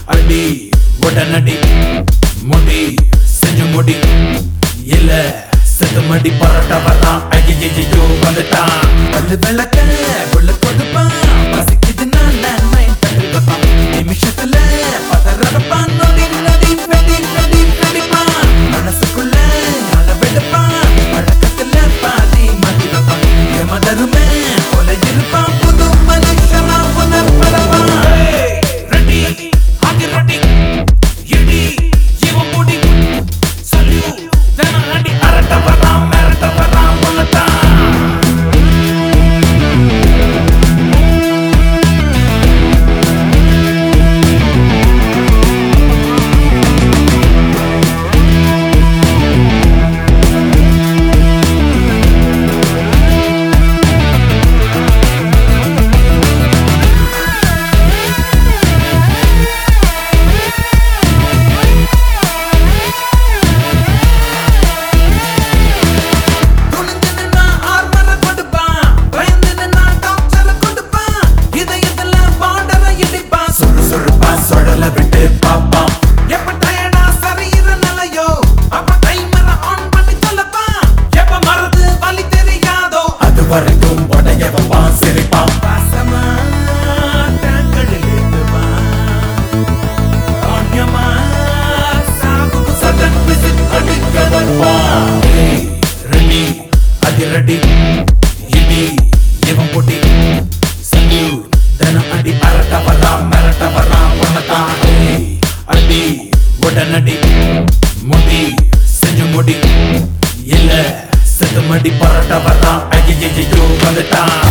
அடி உடனடி முடி செஞ்சு முடி இல்ல செத்து மடி பரட்ட வரான் ஐயோ வந்துட்டான் பல்லு விளக்க உள்ள கொடுப்பான் பசிக்குது நான் நைன் தட்டு வைப்பான் நிமிஷத்துல பதறப்பான் நொடி நொடி வெடி வெடி வெடிப்பான் மனசுக்குள்ள அல வெடுப்பான் பழக்கத்துல பாதி மதி வைப்பான் எமதருமே கொலை இருப்பான் புது மனுஷனா புனர்பரப்பான் ரெடி ஆகி ரெடி இடி இவன் முடி சல்யூட் தினம் அடி அரட்ட வரான் மிரட்ட வரான் உன்னதான் துணிஞ்சு நின்னா ஆர்மரை கொடுப்பான். பயந்து நின்னா டார்ச்சரை கொடுப்பான். இதயத்துல border-அ இடிப்பான். சுறுசுறுப்பா சுழல விட்டு பார்ப்பான். எப்ப tired ஆ சரியிற நிலையோ, அப்ப timer-அ on பண்ணி சொல்லப்பான். எப்ப மறந்து வலி தெரியாதோ, அது வரைக்கும் உடைய வைப்பான், சிரிப்பான். பாசமா தாங்களில் ஏத்துவான். ஆண்யமா சாவுக்கு sudden visit அடிக்க வருவான். ஏய், ரெடி அதிரடி இடி இவன் பொடி சல்யூட் தினம் அடி அரட்ட வரான் மிரட்ட வரான் உன்னதான் ஏய், அடி உடனடி முடி செஞ்சு முடி இல்ல செத்து மடி பரட்ட வரான் ஐயோ வந்துட்டான்